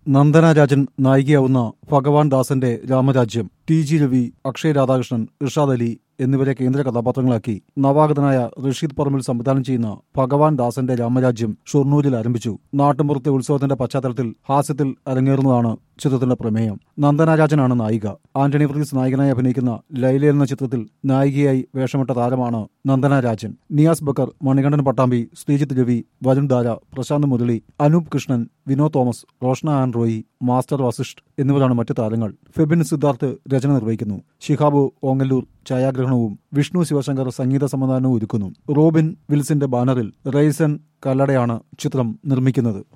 നന്ദന രാജൻ നായികയാവുന്ന ഭഗവാൻ ദാസന്റെ Ramarajyam T G Ravi Akshay Radhakrishnan Irshad Ali എന്നിവരെ കേന്ദ്ര കഥാപാത്രങ്ങളാക്കി നവാഗതനായ റഷീദ് പറമ്പിൽ സംവിധാനം ചെയ്യുന്ന ഭഗവാൻ ദാസന്റെ രാമരാജ്യം ഷൊർണൂരിൽ ആരംഭിച്ചു നാട്ടുമ്പുറത്തെ ഉത്സവത്തിന്റെ പശ്ചാത്തലത്തിൽ ഹാസ്യത്തിൽ അരങ്ങേറുന്നതാണ് ചിത്രത്തിന്റെ പ്രമേയം നന്ദന രാജനാണ് നായിക ആന്റണി വർഗീസ് നായകനായി അഭിനയിക്കുന്ന ലൈല എന്ന ചിത്രത്തിൽ നായികയായി വേഷമിട്ട താരമാണ് Nandana Rajan Niyas Bakkar Manikandan Pattambi Sreejith Ravi Varun Dhara Prashanth Murali Anoop Krishnan Vinod Thomas Roshna Ann Roy master Vasishth എന്നിവരാണ് മറ്റു താരങ്ങൾ ഫെബിൻ സിദ്ധാർത്ഥ് രചന നിർവഹിക്കുന്നു ഷിഹാബു ഓങ്ങല്ലൂർ ഛായാഗ്രഹണവും വിഷ്ണു ശിവശങ്കർ സംഗീത സംവിധാനവും ഒരുക്കുന്നു റോബിൻ വിൽസിന്റെ ബാനറിൽ റെയ്സൻ കല്ലടയാണ് ചിത്രം നിർമ്മിക്കുന്നത്